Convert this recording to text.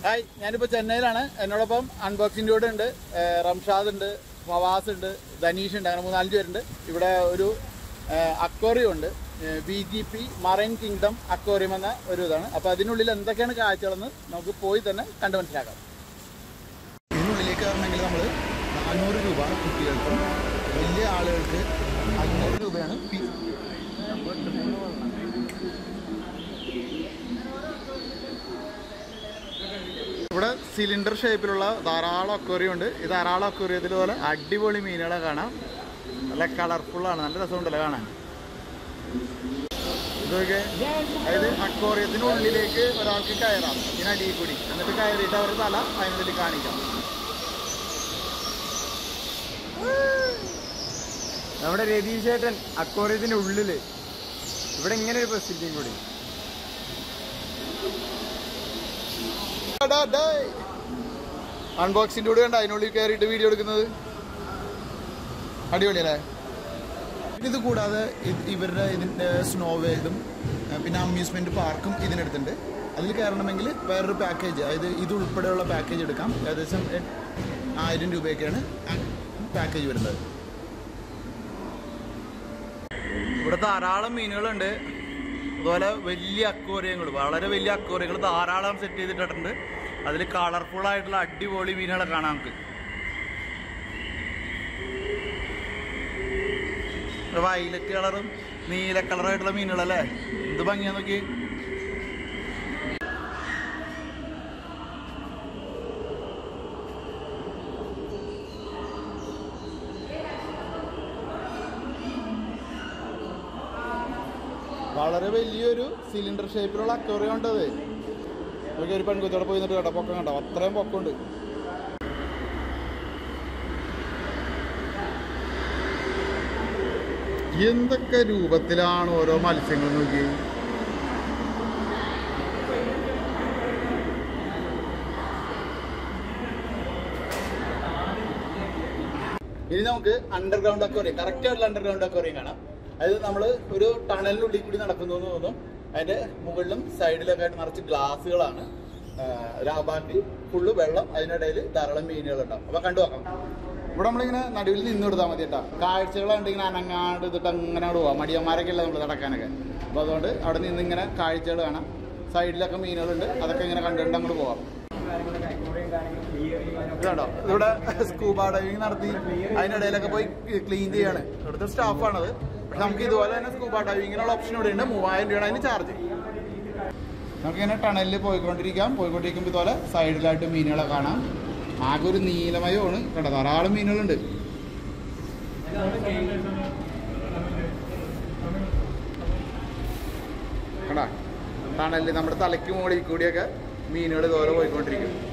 hi ഞാനിപ്പോൾ ചെന്നൈയിലാണ് എന്നോടൊപ്പം unboxing കൂടെ ഉണ്ട് ഏഹ് റംഷാദ് ഉണ്ട് ഫവാസ് ഉണ്ട് ധനീഷ് ഉണ്ട് അങ്ങനെ മൂന്നാലഞ്ച് പേരുണ്ട് ഇവിടെ ഒരു അക്വറിയം ഉണ്ട് B G P marine kingdom aquarium എന്ന ഒരു ഇതാണ് അപ്പോൾ അതിനുള്ളിൽ എന്തൊക്കെയാണ് കാഴ്ചകളെന്ന് നമുക്ക് പോയി തന്നെ കണ്ടു മനസ്സിലാക്കാം ഇതിനുള്ളിലേക്ക് കയറണമെങ്കിൽ നമ്മൾ നാനൂറ് രൂപ കുട്ടികൾക്കും വലിയ ആളുകൾക്ക് അഞ്ഞൂറ് രൂപയാണ് ഫീസ് ഇവിടെ സിലിണ്ടർ ഷേപ്പിലുള്ള ധാരാളം അക്വേറിയം ഉണ്ട് ഈ ധാരാളം അക്വേറിയത്തിൽ പോലെ അടിപൊളി മീനുകളെ കാണാം നല്ല കളർഫുള്ളാണ് നല്ല രസമുണ്ടല്ലോ കാണാൻ ഇതൊക്കെ അതായത് അക്വേറിയത്തിനുള്ളിലേക്ക് ഒരാൾക്ക് കയറാം ഇതിനടിയിൽ കൂടി എന്നിട്ട് കയറിയിട്ട് അവരുടെ തല അതിനുള്ളിൽ കാണിക്കാം നമ്മുടെ രതീഷ് ചേട്ടൻ അക്വാറിയത്തിന്റെ ഉള്ളില് ഇവിടെ ഇങ്ങനെ ഒരു ഫെസിലിറ്റിയും കൂടി അൺബോക്സിൻ്റെ കൂടെ ഉണ്ട് അതിനുള്ളിൽ കയറിയിട്ട് വീഡിയോ എടുക്കുന്നത് അടിപൊളിയല്ലേ ഇത് കൂടാതെ ഇത് ഇവരുടെ ഇതിൻ്റെ സ്നോ വേൾഡും ഏഹ് പിന്നെ അമ്യൂസ്മെന്റ് പാർക്കും ഇതിനടുത്തുണ്ട് അതിൽ കയറണമെങ്കിൽ വേറൊരു പാക്കേജ് അതായത് ഇത് ഉൾപ്പെടെയുള്ള പാക്കേജ് എടുക്കാം ഏകദേശം എ- ആയിരം രൂപയൊക്കെയാണ് പാക്കേജ് വരുന്നത് ഇവിടെ ധാരാളം മീനുകളുണ്ട് അതുപോലെ വലിയ അക്വേറിയങ്ങൾ വളരെ വലിയ അക്വേറിയങ്ങൾ ധാരാളം സെറ്റ് ചെയ്തിട്ടുണ്ട് അതിൽ കളർഫുൾ ആയിട്ടുള്ള അടിപൊളി മീനുകളെ കാണാം നമുക്ക് വയലറ്റ് കളറും നീല കളറായിട്ടുള്ള മീനുകളല്ലേ എന്ത് ഭംഗിയാ നോക്കി വളരെ വലിയൊരു സിലിണ്ടർ ഷേപ്പിലുള്ള അക്വേറിയം ഉണ്ടത് നോക്കി ഒരു പെൺകുത്തിയോടെ പോയി നിന്നിട്ട് കേട്ടോ പൊക്കം കണ്ടോ അത്രയും പൊക്കമുണ്ട് എന്തൊക്കെ രൂപത്തിലാണ് ഓരോ മത്സ്യങ്ങൾ നോക്കി ഇനി നമുക്ക് അണ്ടർഗ്രൗണ്ട് അക്വേറിയം കറക്റ്റ് ആയിട്ടുള്ള അണ്ടർഗ്രൗണ്ട് അക്വേറിയം കാണാം അതായത് നമ്മൾ ഒരു ടണലിനുള്ളിൽ കൂടി നടക്കുന്നു എന്ന് തോന്നും അതിന്റെ മുകളിലും സൈഡിലൊക്കെ ആയിട്ട് നിറച്ച് ഗ്ലാസ്സുകളാണ് രാബാണ്ടി ഫുള്ള് വെള്ളം അതിനിടയിൽ ധാരാളം മീനുകൾ ഉണ്ടാവും അപ്പൊ കണ്ടു നോക്കാം ഇവിടെ നമ്മളിങ്ങനെ നടുവിൽ നിന്ന് കൊടുത്താൽ മതി കേട്ടോ കാഴ്ചകളുണ്ട് ഇങ്ങനെ അനങ്ങാണ്ട് ഇതിട്ട് അങ്ങനെ അങ്ങോട്ട് പോവാം മടിയന്മാരൊക്കെ ഉള്ളത് നമ്മൾ നടക്കാനൊക്കെ അപ്പോൾ അതുകൊണ്ട് അവിടെ നിന്ന് ഇങ്ങനെ കാഴ്ചകൾ കാണാം സൈഡിലൊക്കെ മീനുകളുണ്ട് അതൊക്കെ ഇങ്ങനെ കണ്ടുകൊണ്ട് അങ്ങോട്ട് പോവാം ഇതുണ്ടോ ഇവിടെ സ്കൂബ ഡൈവിംഗ് നടത്തി അതിനിടയിലൊക്കെ പോയി ക്ലീൻ ചെയ്യാണ് ഇവിടുത്തെ സ്റ്റാഫാണത് പക്ഷെ നമുക്ക് ഇതുപോലെ തന്നെ സ്കൂബ ഡൈവിങ്ങിനുള്ള ഓപ്ഷൻ ഇവിടെ ഉണ്ട് മൂവായിരം രൂപയാണ് അതിന് ചാർജ് നമുക്കിങ്ങനെ ടണലിൽ പോയിക്കൊണ്ടിരിക്കാം പോയിക്കൊണ്ടിരിക്കുമ്പോൾ ഇതുപോലെ സൈഡിലായിട്ട് മീനുകളെ കാണാം ആകെ ഒരു നീലമയമാണ് കേട്ടോ ധാരാളം മീനുകളുണ്ട് കണ്ടാ ടണലിൽ നമ്മുടെ തലയ്ക്ക് മുകളിൽ കൂടിയൊക്കെ മീനുകൾ ഇതുപോലെ പോയിക്കൊണ്ടിരിക്കും